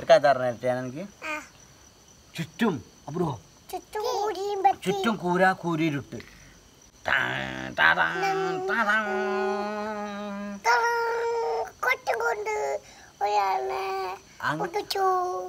കഥ പറഞ്ഞിട്ട് എനിക്ക് ആ ചുറ്റും അബ്രോ ചുറ്റും കൂടിയും പറ്റി ചുറ്റും കൂരാ കൂരിരുട്ട് ടാ, ടാടാ, ടാടാ. കൊട്ടും കൊണ്ട് ഒരാളെ അങ്ങ് കൊട്ടിച്ചു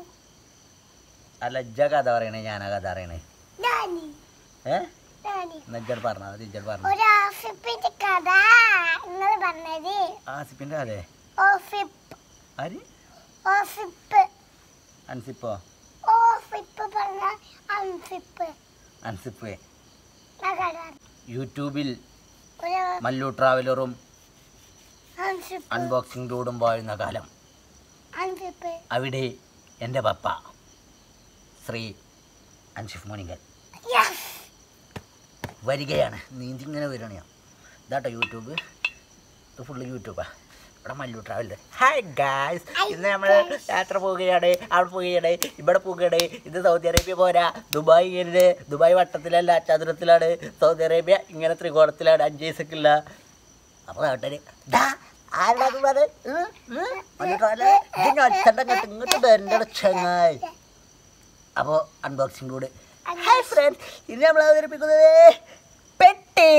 അല്ല ഇജ്ജ കഥ പറയണേ ഞാനാ കഥ പറയണേ ഡാനി ഏ ഡാനി എന്നാ ഇജ്ജട് പറഞ്ഞാ മതി ഇജ്ജട് പറഞ്ഞു ഒരാഫിപ്പിന്റെ കഥ നിങ്ങൾ പറഞ്ഞത് ആസിപ്പിന്റെ അതെ ഓഫിപ്പ് ആര് ഓഫിപ്പ് അൻസിപ്പോ ഓഫിപ്പ് പറഞ്ഞ അൻഫിപ്പ് അൻസിപ്പ് ആ കഥ യൂട്യൂബിൽ ഒരു മല്ലു ട്രാവലറും അൻഫിപ്പ് അൺബോക്സിംഗ് ഡൂഡും വാഴുന്ന കാലം അൻഫിപ്പ് അവിടെ എൻ്റെ പപ്പ ശ്രീ അൻഷിഫ് മോണിങ്കൽ യെസ് വരികയാണ് നീന്തിങ്ങനെ വരികയാണ് ഞാൻ ഇതാട്ടോ യൂട്യൂബ് ഇത് ഫുള്ള് യൂട്യൂബാ ഇവിടെ മല്ലു ട്രാവലർ ഹായ് ഗായ്സ് ഇന്ന് നമ്മൾ യാത്ര പോവുകയാണ് അവിടെ പോവുകയാണ് ഇവിടെ പോവുകയാണ് ഇത് സൗദി അറേബ്യ പോരാ ദുബായ് ഇങ്ങനെ ദുബായ് വട്ടത്തിലല്ല ചതുരത്തിലാണ് സൗദി അറേബ്യ ഇങ്ങനെ ത്രികോണത്തിലാണ് അഞ്ച് പൈസക്കില്ല അപ്പോൾ കേട്ടത് ദാ ആരുടെ അത് മല്ലു ട്രാവലർ ഇതിന് ഒച്ചണ്ട ഇങ്ങോട്ട് ഇങ്ങോട്ട് വരണ്ട ചങ്ങായി അപ്പോൾ അൺബോക്സിംഗ് കൂടെ ഹായ് ഫ്രണ്ട്സ് ഇന്ന് നമ്മൾ അവതരിപ്പിക്കുന്നത് പെട്ടി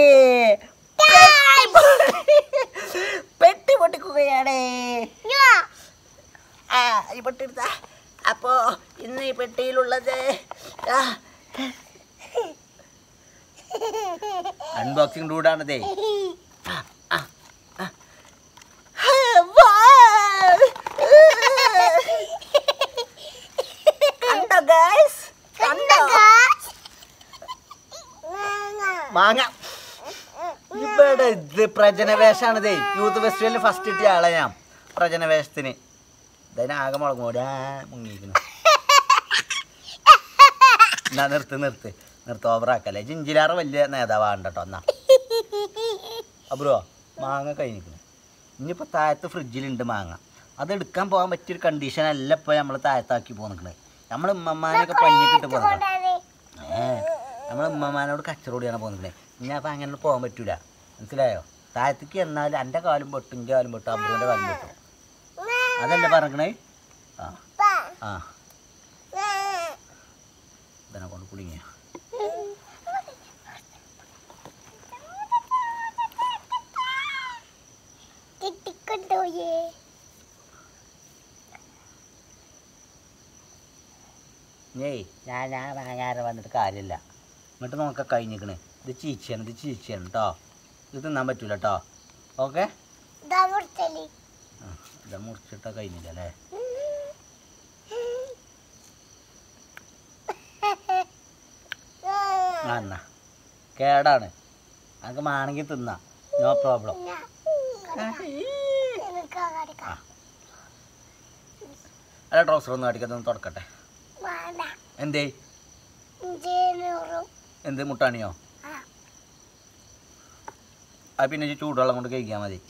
പെട്ടി പൊട്ടിക്കുകയാണ് ആ ഈ പെട്ടി എടുത്ത അപ്പോ ഇന്ന് ഈ പെട്ടിയിലുള്ളത് അൺബോക്സിംഗ് ഡൂഡാണതേ കണ്ടോ ഗൈസ് കണ്ടോ മാങ്ങ ഇവിടെ ഇത് പ്രജനവേഷാണിതേ യൂത്ത് ഫെസ്റ്റിവലിൽ ഫസ്റ്റ് കിട്ടിയ ആളെ ഞാൻ പ്രജനവേഷത്തിന് ഇതിനാകെ മുളകും കൂടി ആ മുങ്ങിയിരിക്കുന്നു എന്നാ നിർത്ത് നിർത്ത് നിർത്ത് ഓവറാക്കല്ലേ ജിഞ്ചിലാറ് വലിയ നേതാവാണ് കേട്ടോ എന്നാ അബ്രോ മാങ്ങ കഴിഞ്ഞിരിക്കുന്നു ഇനിയിപ്പോൾ താഴത്ത് ഫ്രിഡ്ജിലുണ്ട് മാങ്ങ അത് എടുക്കാൻ പോകാൻ പറ്റിയൊരു കണ്ടീഷൻ അല്ല ഇപ്പോൾ നമ്മൾ താഴത്താക്കി പോന്നിക്കണേ നമ്മൾ ഉമ്മമാനൊക്കെ പഞ്ഞിക്കിട്ട് പോകുന്നത് ഏ നമ്മൾ ഉമ്മമാനോട് കച്ചറോടിയാണ് പോകുന്നത് ഇനി അപ്പം അങ്ങനെ പോകാൻ പറ്റൂല മനസ്സിലായോ താഴത്തേക്ക് എന്നാൽ എൻ്റെ കാലും പൊട്ടും എൻ്റെ കാലും പൊട്ടും അബ്രുവിൻ്റെ കാലും പൊട്ടും അതല്ലേ പറഞ്ഞേ ആ ആ ഇതിനെ കൊണ്ട് കുടുങ്ങിയ കിട്ടിക്കൊണ്ടുപോയേ ഏയ് ഞാൻ ഞാൻ വാങ്ങാറ് വന്നിട്ട് കാര്യമില്ല എന്നിട്ട് നോക്കാൻ കഴിഞ്ഞിക്കണേ ഇത് ചീച്ചയാണ് ഇത് ചീച്ചയാണ് കേട്ടോ ഇത് തിന്നാൻ പറ്റൂല കേട്ടോ ഓക്കെ ദവർത്തലി ഇത് മുറിച്ചിട്ടാ കഴിഞ്ഞില്ല അല്ലേ ആ എന്നാ കേടാണ് നമുക്ക് മാണെങ്കിൽ തിന്നാം നോ പ്രോബ്ലം ആ അല്ല ട്രൗസർ ഒന്ന് അടിക്കാതെ തുടക്കട്ടെ എന്തേ എന്ത് മുട്ടാണിയോ ആ പിന്നെ ഇജ്ജ് ചൂടുവെള്ളം കൊണ്ട് കഴിക്കാൻ മതി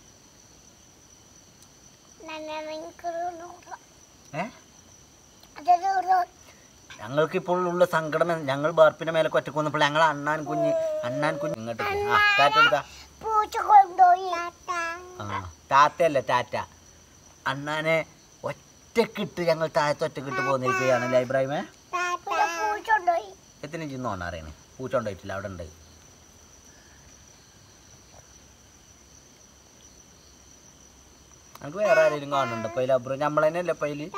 ഏ ഞങ്ങൾക്ക് ഇപ്പോൾ ഉള്ള സങ്കടം എന്ന് ഞങ്ങൾ ബാർപ്പിന്റെ മേലെ ഒറ്റക്ക് വന്നപ്പോൾ ഞങ്ങൾ അണ്ണാൻ കുഞ്ഞ് അണ്ണാൻ കുഞ്ഞ് ഇങ്ങോട്ട് പോ. ആ ടാറ്റെടുത്താ പൂച്ച കൊണ്ടുപോയി ആ ടാറ്റയല്ല ടാറ്റ അണ്ണാനെ ഒറ്റക്കിട്ട് ഞങ്ങൾ താഴത്ത് ഒറ്റക്കിട്ട് പോന്നിരിക്കുകയാണ് ലൈബ്രറിമേ പൂച്ച കൊണ്ടുപോയി എത്തിന് ചിന്നോണ അറിയണേ പൂച്ച ഉണ്ടായിട്ടില്ല അവിടെ ഉണ്ട് നമുക്ക് വേറെ ആരെങ്കിലും കാണുന്നുണ്ട് ഇപ്പൊ അബ്രോ നമ്മൾ തന്നെയല്ലേ ഇപ്പൊ അതില്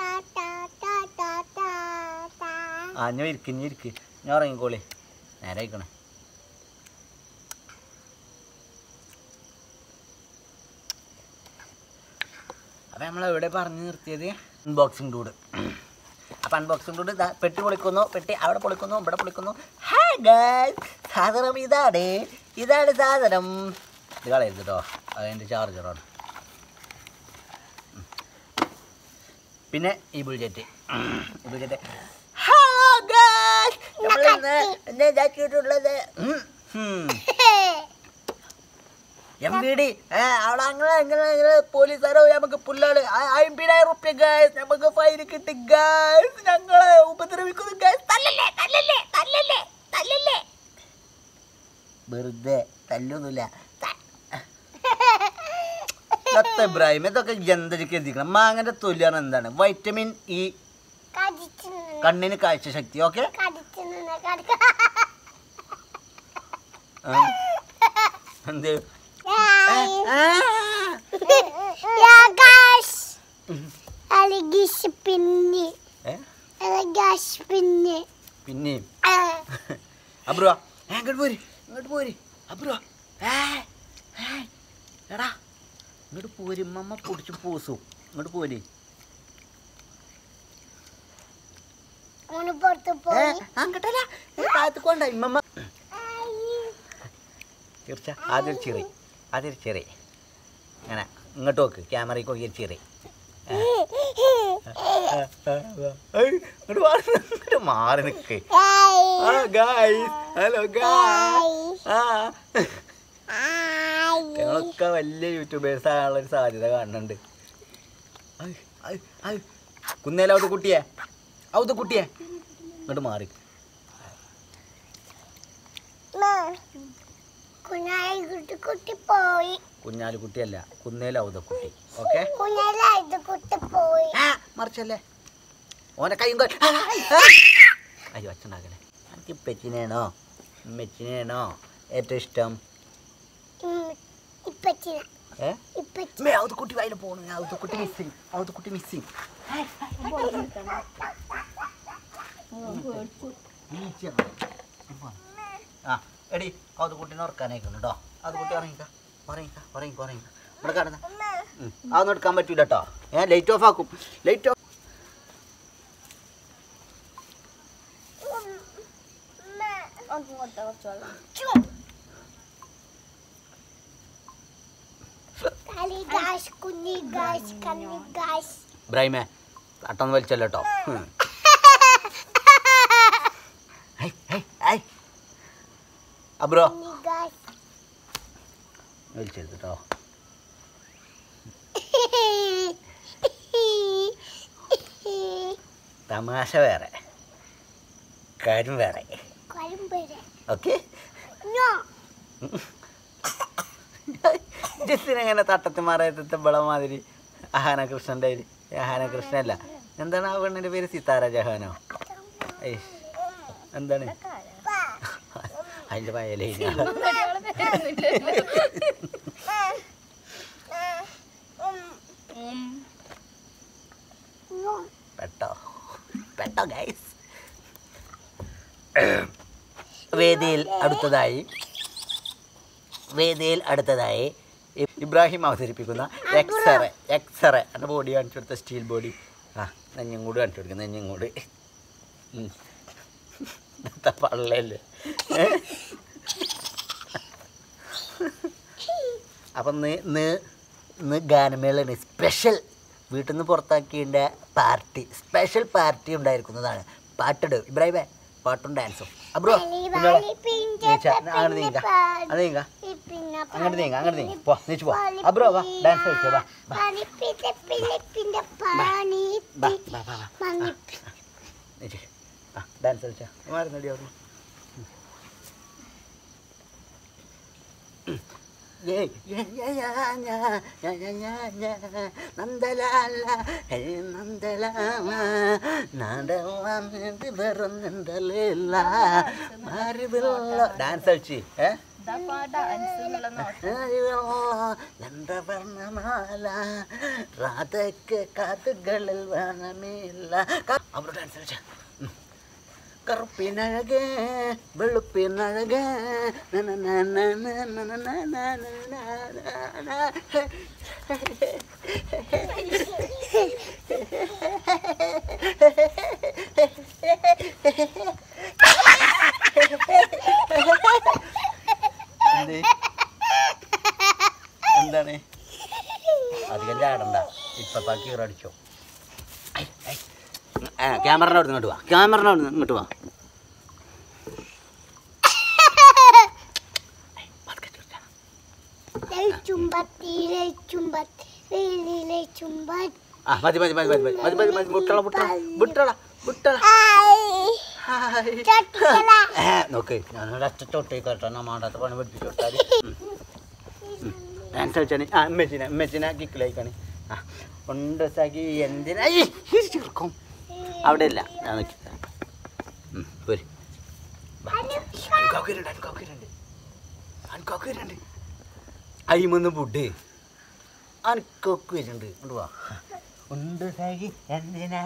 ആ ഞാൻ ഇരിക്ക് ഞാൻ ഇരിക്ക് ഞാൻ ഇറങ്ങിക്കോളി നേരെ ആയിക്കണേ അപ്പം നമ്മൾ എവിടെ പറഞ്ഞു നിർത്തിയത് അൺബോക്സിംഗ് ഡൂഡ് അപ്പം അൺബോക്സിംഗ് ഡൂഡ് ഇതാ പെട്ടി പൊളിക്കുന്നു പെട്ടി അവിടെ പൊളിക്കുന്നു ഇവിടെ പൊളിക്കുന്നു ഹായ് ഗായ് സാധനം ഇതാണ് ഇതാണ് സാധനം ഇത് കളയരുത് കേട്ടോ അതിൻ്റെ ചാർജറാണ് പിന്നെ ഈ ബുൾജെറ്റ് ഈ ബുൾജെറ്റ് നമ്മളിന്ന് എന്നെ ഇതാക്കിയിട്ടുള്ളത് എം പി ഡി അവിടെ അങ്ങനെ അങ്ങനെ അങ്ങനെ പോലീസുകാരോ നമുക്ക് പുല്ലാണ് അമ്പതിനായിരം റുപ്യ ഗായസ് നമുക്ക് ഫൈൻ കിട്ടി ഗായസ് ഞങ്ങളെ ഉപദ്രവിക്കുന്നു ഗായസ് തല്ലല്ലേ തല്ലല്ലേ തല്ലല്ലേ തല്ലല്ലേ വെറുതെ തല്ലൊന്നുമില്ല ഇതൊക്കെ ഇബ്രാഹിം ഇതൊക്കെ എന്തൊക്കെ എത്തിക്കണം മാങ്ങന്റെ തൊലിയാണ് എന്താണ് വൈറ്റമിൻ ഇ കടിച്ചു നിന്ന് കണ്ണിന് കാഴ്ച ശക്തി ഓക്കെ കടിച്ചു നിന്ന് കടിക്ക എന്ത് അലഗീസ് പിന്നെ ഏ? അലഗാസ് പിന്നെ പിന്നെയും അബ്രുവാ ഏ, ഇങ്ങോട്ട് പോര് ഇങ്ങോട്ട് പോര് അബ്രുവാ ഏ ഏ, എടാ ഇങ്ങോട്ട് പോര് മമ്മ പൊടിച്ച് പൂസു ഇങ്ങോട്ട് പോര് ഓന് പുറത്ത് ഏ, പോയി അങ്ങട്ടല്ല താഴത്ത് കൊണ്ട ഇമ്മമ്മ തീർച്ച ആദ്യം ഒരു ചിറി ആദ്യം ഒരു ചിറി അങ്ങനെ ഇങ്ങോട്ട് നോക്ക് ക്യാമറയ്ക്ക് നോക്കി ഒരു ചിറി ഇങ്ങോട്ട് മാറി ഇങ്ങോട്ട് മാറി നിൽക്ക് ആ ഗായ്സ് ഹലോ ഗായ്സ് ആ ഞങ്ങളൊക്കെ വലിയ യൂട്യൂബേഴ്സ് ആകാനുള്ള ഒരു സാധ്യത കാണുന്നുണ്ട് ഐ, ഐ, ഐ. കുന്നേല ഔത്ത് കുട്ടിയെ ഔത്ത് കുട്ടിയെ ഇങ്ങോട്ട് മാറി കുഞ്ഞായി കുട്ടി കുട്ടി പോയി കുഞ്ഞാലി കുട്ടിയല്ല കുന്നേല ഔത കുട്ടി ഓക്കെ കുഞ്ഞാലായത് കുട്ടി പോയി മറിച്ചല്ലേ ഓനെ കൈയും കൊ- ആ, ആ. അയ്യോ അച്ഛനാകലെ എനിക്ക് പെച്ചിനെയാണോ മെച്ചിനെയാണോ ഏറ്റവും ഇഷ്ടം ഇപ്പച്ചിന ഏ ഇപ്പച്ചി മേ ഔത്ത് കുട്ടി വയലിൽ പോണു ഔത്ത് കുട്ടി മിസ്സിങ് ഔത്ത് കുട്ടി മിസ്സിങ് ആ എടി അത് കുട്ടീനെ ഉറക്കാനേക്കുന്നു കേട്ടോ അത് കുട്ടി ഉറങ്ങിക്ക ഉറങ്ങിക്ക ഉറങ്ങിക്ക ഉറങ്ങിക്ക ഇവിടെ കിടന്ന അതൊന്നും എടുക്കാൻ പറ്റൂല കേട്ടോ ഞാൻ ലൈറ്റ് ഓഫ് ആക്കും ലൈറ്റ് ഓഫ് കളി ഗാസ് കുഞ്ഞി ഗാസ് കണ്ണി ഗാസ് ബ്രൈമേ തട്ടൊന്ന് വലിച്ചല്ലോ കേട്ടോ അബ്രോ കുഞ്ഞി ഗാസ് വലിച്ചെടുത്ത് കേട്ടോ തമാശ വേറെ കാര്യം വേറെ കരിമ്പര ഓക്കെ ഞോ ജസ്റ്റിനെങ്ങനെ തട്ടത്ത് മാറയത്തെ ബളം മാതിരി അഹാന കൃഷ്ണൻ്റെ അഹാന കൃഷ്ണല്ല എന്താണ് ആ പെണ്ണിൻ്റെ പേര് സിത്താര ജഹാനോ ഏയ് എന്താണ് അതിൻ്റെ വയലേ ഞോ പെട്ടോ പെട്ടോ ഗൈസ് വേദിയിൽ അടുത്തതായി വേദിയിൽ അടുത്തതായി ഇ- ഇബ്രാഹിം അവതരിപ്പിക്കുന്ന എക്സറേ എക്സറേ എൻ്റെ ബോഡി കാണിച്ചു കൊടുത്ത സ്റ്റീൽ ബോഡി ആ നെഞ്ഞും കൂട് കാണിച്ചു കൊടുക്കുക നെഞ്ഞും കൂട് ഉം. ഇന്നത്തെ പള്ളയല്ലേ ഏ? അപ്പം ഇന്ന് ഇന്ന് ഇന്ന് ഗാനമേളയാണ് സ്പെഷ്യൽ വീട്ടിൽ നിന്ന് പുറത്താക്കിയതിൻ്റെ പാർട്ടി സ്പെഷ്യൽ പാർട്ടി ഉണ്ടായിരിക്കുന്നതാണ് പാട്ടിട് ഇബ്രാഹിമേ പാട്ടും ഡാൻസും അബ്രോ കുഞ്ഞോളെ, നീച്ച, അങ്ങോട്ട് നീങ്ങ അത് നീങ്ങ അങ്ങോട്ട് നീങ്ങ അങ്ങോട്ട് നീങ്ങ പോ നീച്ച് പോ അബ്രോ വാ ഡാൻസ് കളിച്ചോ വാ വാ വാ വാ വാ വാ നീച്ച് ആ ഡാൻസ് കളിച്ചാ മാറുന്നടി അവിടെ നന്ദലാല നന്ദലാമ നടവാന്നിട്ട് വെറുന്നുണ്ടല്ല ഡാൻസ് കളിച്ച് ഏ എന്റെ വർണ്ണമാല രാധയ്ക്ക് കാതുകളിൽ വേണമില്ല അവിടെ ഡാൻസ് കളിച്ച കറുപ്പിനഴകേ വെളുപ്പിനഴകേ എന്ത് എന്താണ് അധികം ചാടണ്ട ഇപ്പൊ കീറടിച്ചോ ക്യാമറയുടെ അവിടെ ഇങ്ങോട്ട് വാ ക്യാമറയുടെ അവിടെ ഇങ്ങോട്ട് വാ ചുമ്പത്തിലെ ചുമ്പത്തി വെയിലിലെ ചുമ്പത്തി ആ മതി മതി മതി മതി മതി മതി മതി മുട്ടള മുട്ടള മുട്ടള മുട്ടള ഹായ് ചട്ടിക്കല ഏ, നോക്ക് ഞാനൊരു അറ്റത്തോട്ടേക്കോട്ടെ എന്നാ മാണ്ടാത്ത പണി പഠിപ്പിച്ചു കൊടുത്താൽ ഡാൻസ് കളിച്ചാണ് ആ ഉമ്മച്ചിനെ ഉമ്മച്ചിനെ കിക്കിലേക്കാണ് ആ ഉണ്ട് സാക്കി എന്തിനാ ഈ ചെറുക്കും അവിടെ ഇല്ല ഞാൻ നോക്കി പോരി അൻകാക്കുരുണ്ട് അൻകാക്കുരുണ്ട് അൻകാക്കുരുണ്ട് അയിമൊന്ന് ഫുഡ് അൻകൊക്കെ വരുന്നുണ്ട് കൊണ്ട് വാ ഉണ്ട് സഹി എന്തിനാ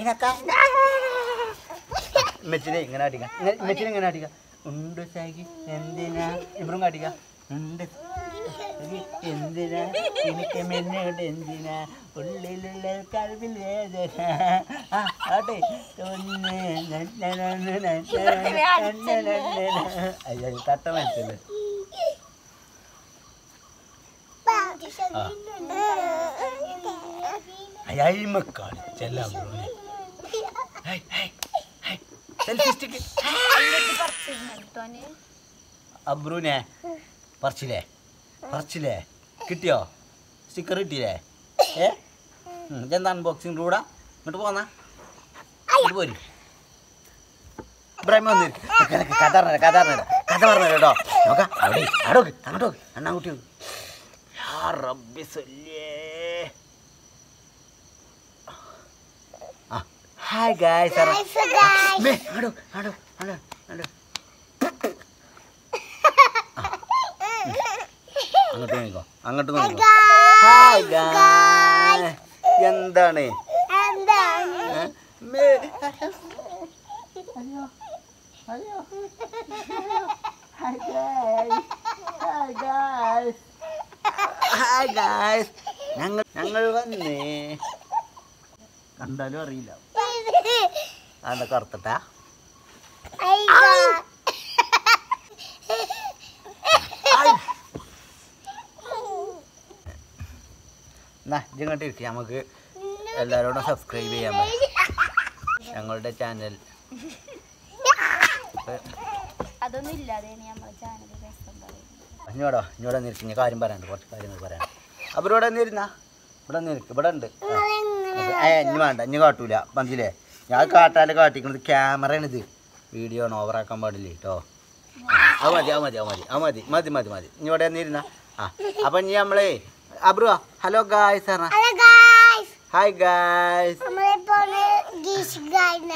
മെച്ചിനെ ഇങ്ങനെ അടിക്കാം മെച്ചിനെ ഇങ്ങനെ അടിക്കാം ഉണ്ട് സഹി എന്തിനാ ഇവരും കാട്ടിക്കാം ഉണ്ട് സഹി എന്തിനാ എനിക്ക് മെന്നോട് എന്തിനാ ഉള്ളിലുള്ള കൽവിൽ വേദന ആ ആട്ടെ ഒന്ന് അയ്യോ തട്ട മനസ്സില്ല അയ്യമ്മക്കാളി ചെല്ലാം സെൽഫി സ്റ്റിക്ക് അബ്രുനെ പറിച്ചില്ലേ പറിച്ചില്ലേ കിട്ടിയോ സ്റ്റിക്കർ കിട്ടിയില്ലേ ഏ ഉം, ഇതെന്താ അൺബോക്സിംഗ് കൂടാ ഇങ്ങോട്ട് പോന്നാ ഇങ്ങോട്ട് പോരി ഇബ്രാഹിം വന്നിരി കഥ പറഞ്ഞ കഥ പറഞ്ഞ കഥ പറഞ്ഞ കേട്ടോ നോക്കാം അവിടെ അവിടെ അങ്ങോട്ട് നോക്ക് അണ്ണാൻകുട്ടി നോക്ക് യാ റബ്ബി സല്ലിയേ ആ ഹായ് ഗായ്സ് Hi, guys. മേ ആടോ ആടോ ആടോ ആടോ അങ്ങോട്ട് നോക്കിക്കോ അങ്ങോട്ട് നോക്കിക്കോ ഹായ് ഗായ് എന്താണ് എന്താണ് ഏ? മേ hi guys hi guys hi guys ഞങ്ങൾ ഞങ്ങൾ വന്നേ കണ്ടാലും അറിയില്ല അതെന്താ കറുത്തട്ടാ എന്നാ ഇങ്ങോട്ട് ഇരിക്കുക നമുക്ക് എല്ലാവരോടും സബ്സ്ക്രൈബ് ചെയ്യാൻ പറ്റും ഞങ്ങളുടെ ചാനൽ അതൊന്നും ഇല്ലാതെ നമ്മളെ ചാനൽ രസം പറയും ഇഞ്ഞോടോ ഇഞ്ഞോടെ നിൽക്ക് ഞാൻ കാര്യം പറയാനുണ്ട് കുറച്ച് കാര്യങ്ങൾ പറയാനുണ്ട് അപ്പോൾ ഇവിടെ വന്നിരുന്നാ ഇവിടെ നിൽക്ക് ഇവിടെ ഉണ്ട് ഏ ഇനി വേണ്ട ഇനി കാട്ടൂല മനസ്സിലേ ഞാൻ കാട്ടാല് കാട്ടിക്കണത് ക്യാമറയാണിത് വീഡിയോ ആണ് ഓവറാക്കാൻ പാടില്ല കേട്ടോ അത് മതി അത് മതി അത് മതി അത് മതി മതി മതി മതി ഇനി ഇവിടെ വന്നിരുന്ന ആ അപ്പം ഇനി നമ്മളേ അബ്രു ഹലോ ഗായ്സ് പറഞ്ഞ ഹലോ ഗായ്സ് ഹായ് ഗായ്സ് നമ്മളിപ്പോ ഗീഷ് ഗായ്ന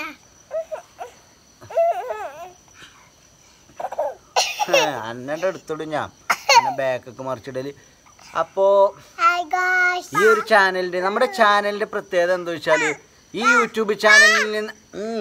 അന്നൻ്റെ എടുത്തോടും ഞാൻ എന്നെ ബാക്കൊക്കെ മറിച്ചിടല് അപ്പോൾ ഹായ് ഗായ്സ് ഈ ഒരു ചാനലിൻ്റെ നമ്മുടെ ചാനലിൻ്റെ പ്രത്യേകത എന്താ വെച്ചാൽ ഈ യൂട്യൂബ് ചാനലിൽ നിന്ന് ഉം,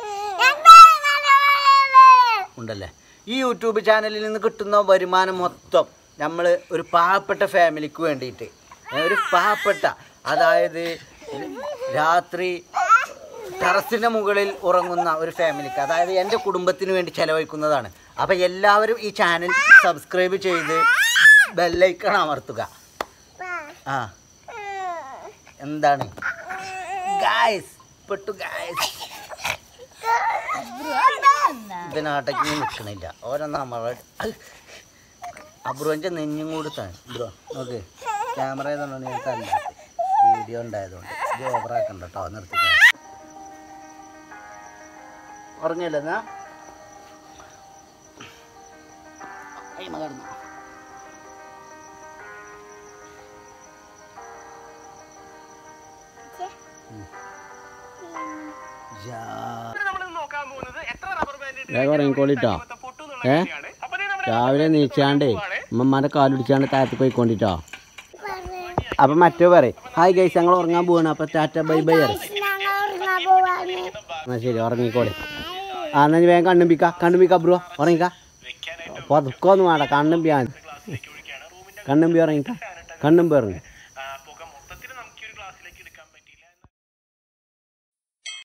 ഉണ്ടല്ലേ ഈ യൂട്യൂബ് ചാനലിൽ നിന്ന് കിട്ടുന്ന വരുമാനം മൊത്തം നമ്മൾ ഒരു പാവപ്പെട്ട ഫാമിലിക്ക് വേണ്ടിയിട്ട് ഏ, ഒരു പാവപ്പെട്ട അതായത് രാത്രി ടെറസിൻ്റെ മുകളിൽ ഉറങ്ങുന്ന ഒരു ഫാമിലിക്ക് അതായത് എൻ്റെ കുടുംബത്തിന് വേണ്ടി ചെലവഴിക്കുന്നതാണ് അപ്പോൾ എല്ലാവരും ഈ ചാനൽ സബ്സ്ക്രൈബ് ചെയ്ത് ബെല്ലൈക്കൺ അമർത്തുക ആ എന്താണ് ഗായ്സ് പെട്ടു ഗായ്സ് ഇതിനാട്ടേക്ക് നിൽക്കണില്ല ഓരോ നമ്മളെ അബ്രുവിൻ്റെ നെഞ്ഞും കൂടി തന്നെ ബ്രോ നോക്ക് ക്യാമറ ആയതുകൊണ്ടാണ് ഞാൻ തല്ലാത്ത വീഡിയോ ഉണ്ടായതുകൊണ്ട് ഇത് ഓവറാക്കണ്ട കേട്ടോ നിർത്തിക്കാം ഉറങ്ങിയല്ലേ എന്നാ അയ്മ കിടന്നു ജാ വേഗം ഉറങ്ങിക്കോളിട്ടോ ഏ രാവിലെ നീച്ചാണ്ടേ അമ്മമാരെ കാലുടിച്ചാണ്ട് താഴത്ത് പോയിക്കൊണ്ടിട്ടോ അപ്പൊ മറ്റോ പറയും ഹായ് ഗൈസ് ഞങ്ങൾ ഉറങ്ങാൻ പോവാണ് അപ്പൊ ടാറ്റ ബൈ ബൈ പറയും ഞങ്ങൾ ഉറങ്ങാൻ പോവാണ് എന്നാ ശരി ഉറങ്ങിക്കോളെ ആ എന്നാ ഇനി വേഗം കണ്ണുമ്പിക്ക കണ്ണുമ്പിക്ക ബ്രോ ഉറങ്ങിക്ക പതുക്കൊന്നും വേണ്ട കണ്ണുമ്പിയാൻ കണ്ണുമ്പി ഉറങ്ങിക്ക കണ്ണുമ്പി ഉറങ്ങി